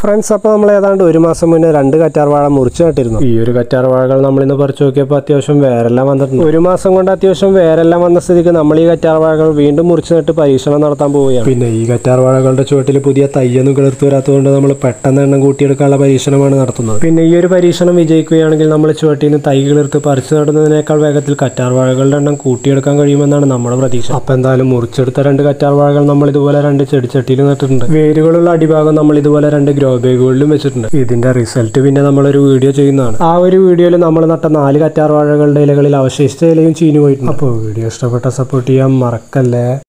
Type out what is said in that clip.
friends അപ്പോൾ നമ്മൾ ഏതാണ്ട് ഒരു മാസം മുന്നേ രണ്ട് കറ്റാർ വാഴ മുറിച്ച് നട്ടിരുന്നു ഈ ഒരു കറ്റാർ വാഴകൾ നമ്മൾ ഇന്ന് പറിച്ചു നോക്കിയപ്പോൾ അത്യാവശ്യം വേരെല്ലാം വന്നിട്ടുണ്ട് ഒരു മാസം കൊണ്ട് അത്യാവശ്യം വേരെല്ലാം വന്ന സ്ഥിതിക്ക് നമ്മൾ ഈ കറ്റാർ വാഴകൾ വീണ്ടും മുറിച്ച് നട്ട് പരീക്ഷണം നടത്താൻ പോവുകയാണ് പിന്നെ ഈ കറ്റാർ വാഴകളുടെ ചുവട്ടിൽ പുതിയ തയ്യൊന്നും കിളിർത്തു വരാത്തതുകൊണ്ട് നമ്മൾ പെട്ടെന്ന് എണ്ണം കൂട്ടിയെടുക്കാനുള്ള പരീക്ഷണമാണ് നടത്തുന്നത് പിന്നെ ഈ ഒരു പരീക്ഷണം വിജയിക്കുകയാണെങ്കിൽ നമ്മൾ ചുവട്ടിൽ നിന്ന് തൈ കിളിർത്ത് പറിച്ചു നടുന്നതിനേക്കാൾ വേഗത്തിൽ കറ്റാർ വാഴകളുടെ എണ്ണം കൂട്ടിയെടുക്കാൻ കഴിയുമെന്നാണ് നമ്മുടെ പ്രതീക്ഷ അപ്പോൾ എന്തായാലും മുറിച്ചെടുത്ത രണ്ട് കറ്റാർ വാഴകൾ നമ്മൾ ഇതുപോലെ രണ്ട് ചെടിച്ചട്ടിയിൽ നട്ടിട്ടുണ്ട് വേരുകളുള്ള അടിഭാഗം നമ്മൾ ഇതുപോലെ രണ്ട് ഗ്രോ ബാഗുകളിലും വെച്ചിട്ടുണ്ട് ഇതിന്റെ റിസൾട്ട് പിന്നെ നമ്മളൊരു വീഡിയോ ചെയ്യുന്നതാണ് ആ ഒരു വീഡിയോയിൽ നമ്മൾ നട്ട നാല് കറ്റാർ വാഴകളുടെ ഇലകളിൽ അവശേഷിച്ച ഇലയും ചീഞ്ഞു പോയിട്ടുണ്ട് അപ്പോൾ വീഡിയോ ഇഷ്ടപ്പെട്ട സപ്പോർട്ട് ചെയ്യാൻ മറക്കല്ലേ